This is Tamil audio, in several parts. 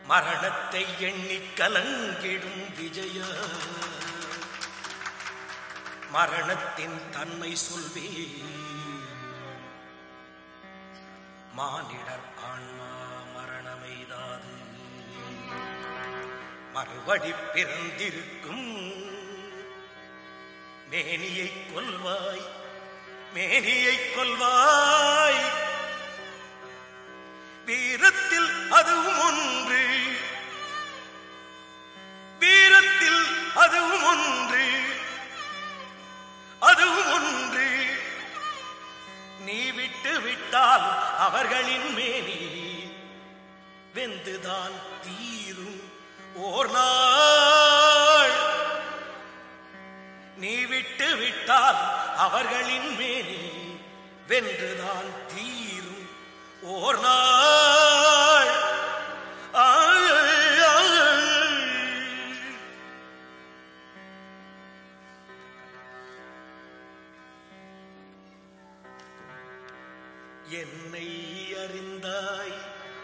மரணத்தை எண்ணி கலங்கிடும் விஜய மரணத்தின் தன்மை சொல்வே மானிடர் ஆன்மா மரணமெய்தாது மறுபடி பிறந்திருக்கும் மேனியை கொல்வாய் மேனியை கொல்வாய் வீரத்தில் அதுவும் ஒன்று வீரத்தில் அதுவும் ஒன்று அதுவும் ஒன்று நீ விட்டு விட்டால் அவர்களின் மேனி வெந்துதான் தீரும் ஓர் நாள் நீ விட்டு விட்டால் அவர்களின் மேனி வென்றுதான் தீரும் ஓர் நாள் ஆய், ஆய். என்னை அறிந்தாய்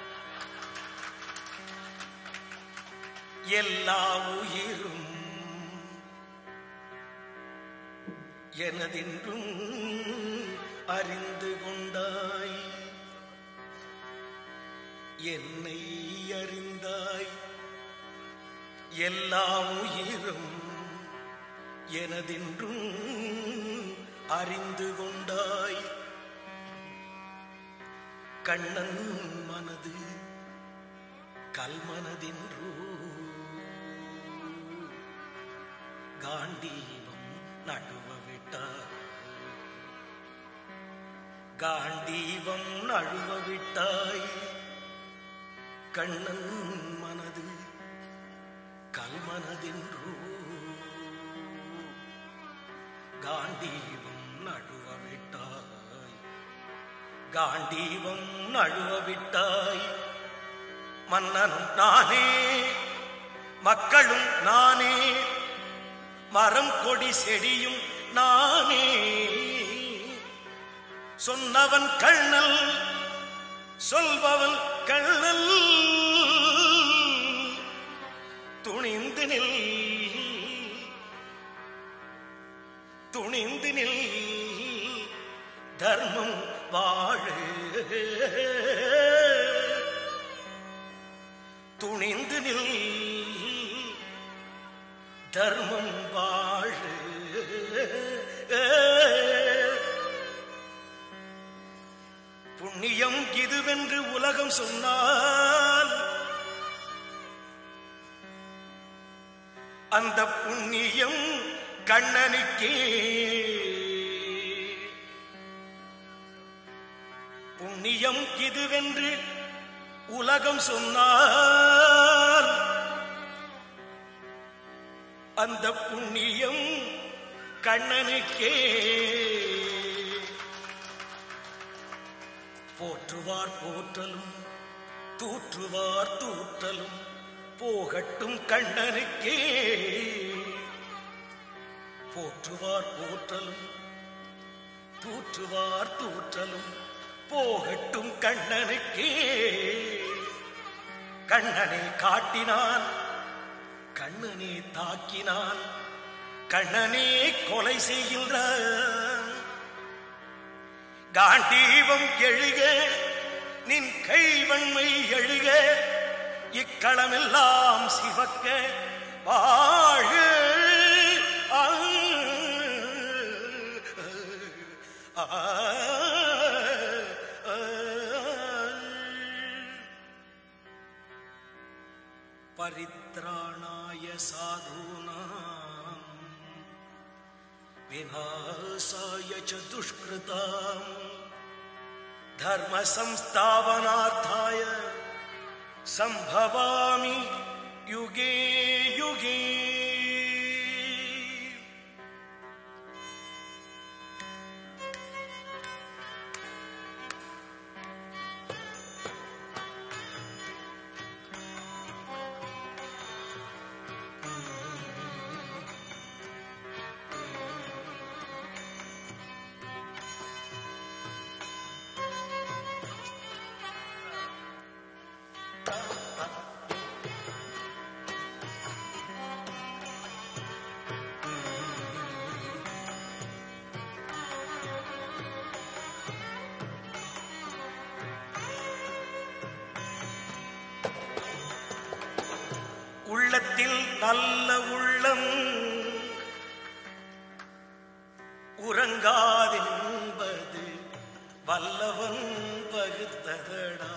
எல்லா உயிரும் எனதென்றும் அறிந்து கொண்டாய் என்னை அறிந்தாய் எல்லா உயிரும் எனதென்றும் அறிந்து கொண்டாய் கண்ணன் மனது கல்மனதென்றோ காண்டீபம் நடுவ விட்டார் காண்டீபம் நழுவ விட்டாய் கண்ணன் மனது கல்மனதென்றோ காண்டீபம் நழுவ விட்டாய் காண்டீபம் நழுவ விட்டாய் மன்னனும் நானே மக்களும் நானே மரம் கொடி செடியும் நானே சொன்னவன் கண்ணல் சொல்பவன் கண்ணல் துணிந்து நில் துணிந்து நில் தர்மம் வாழு துணிந்து நில் தர்மம் வாழு புண்ணியம் இதுவென்று உலகம் சொன்னால் அந்த புண்ணியம் கண்ணனுக்கே புண்ணியம் இதுவென்று உலகம் சொன்னால் அந்த புண்ணியம் கண்ணனுக்கே போற்றுவார் போற்றலும் தூற்றுவார் தூற்றலும் போகட்டும் கண்ணனுக்கே போற்றுவார் போற்றலும் தூற்றுவார் தூற்றலும் போகட்டும் கண்ணனுக்கே கண்ணனை காட்டினான் கண்ணனே தாக்கினான் கண்ணனே கொலை செய்கின்றான் காண்டீபம் எழுக நின் கைவன்மை எழுக இக்களமெல்லாம் சிவக்க வாழ ஆ, ஆ, ஆ, परित्राणाय साधूनाम् विनाशाय च दुष्कृताम् धर्मसंस्थापनार्थाय सम्भवामि युगे युगे உள்ளத்தில் நல்ல உள்ளம் உறங்காதென்பது வல்லவன் பகுத்ததடா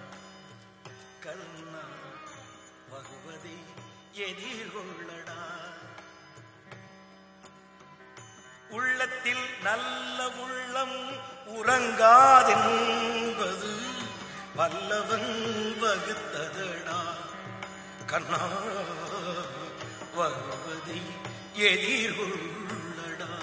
கண்ணா வருவதை எதிர்கொள்ளடா உள்ளத்தில் நல்ல உள்ளம் உறங்காதென்பது வல்லவன் வகுத்ததடா கண்ணா வருவதை எதிர்கொள்ளடா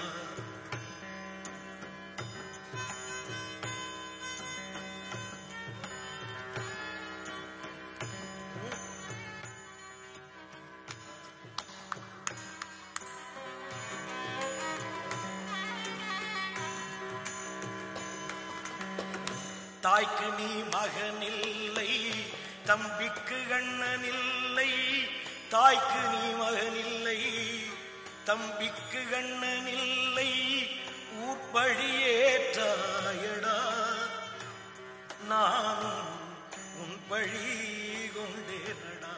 தாய்க்கு நீ மகனில்லை தம்பிக்கு கண்ணனில்லை தாய்க்கு நீ மகனில்லை தம்பிக்கு கண்ணனில்லை ஊர்பழியேற்றாயடா நானும் உன் பழி கொண்டேனடா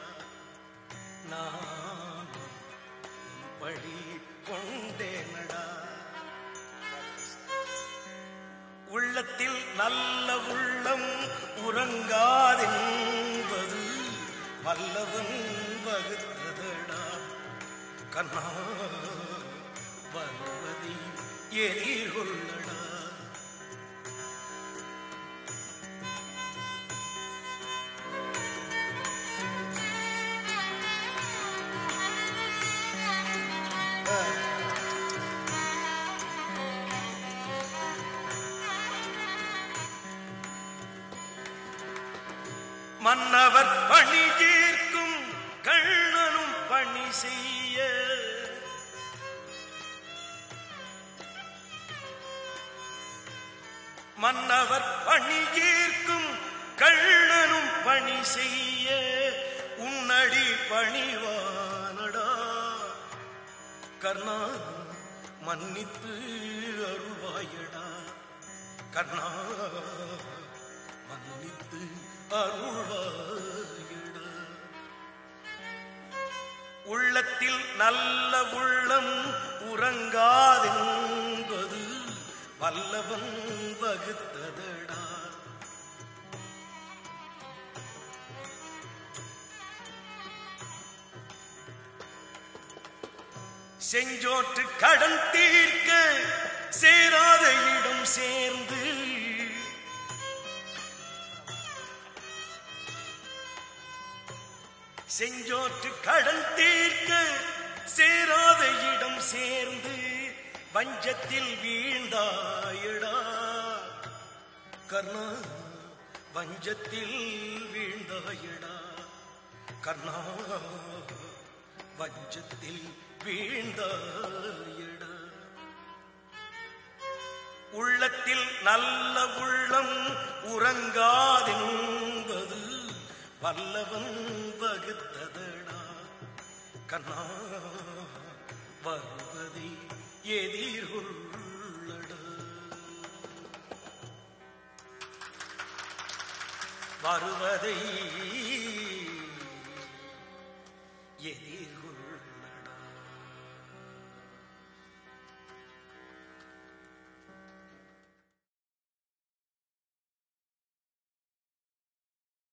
நானும் உன் பழி கொண்டேனடா உள்ளத்தில் நல்ல உள்ளம் உறங்காதென்பது வல்லவன் வகுத்ததடா கண்ணா வருவதை எதிர்கொள்ளடா மன்னவர் பணி தீர்க்கும் கண்ணனும் பணி செய்ய மன்னவர் பணி தீர்க்கும் கண்ணனும் பணி செய்ய உன்னடி பணிவானடா கர்ணா மன்னித்து அருள்வாயடா கர்ணா மன்னித்து அருள்வாயடா உள்ளத்தில் நல்ல உள்ளம் உறங்காதென்பது வல்லவன் வகுத்ததடா செஞ்சோற்று கடன் தீர்க்க சேராத இடம் சேர்ந்து செஞ்சோற்று கடன் தீர்க்க சேராத இடம் சேர்ந்து வஞ்சத்தில் வீழ்ந்தாயடா கர்ணா வஞ்சத்தில் வீழ்ந்தாயடா கர்ணா வஞ்சத்தில் வீழ்ந்தாயடா உள்ளத்தில் நல்ல உள்ளம் உறங்காதென்பது வல்லவன் வகுத்ததடா கண்ணா வருவதை எதிர்கொள்ளடா வருவதை எதிர்கொள்ள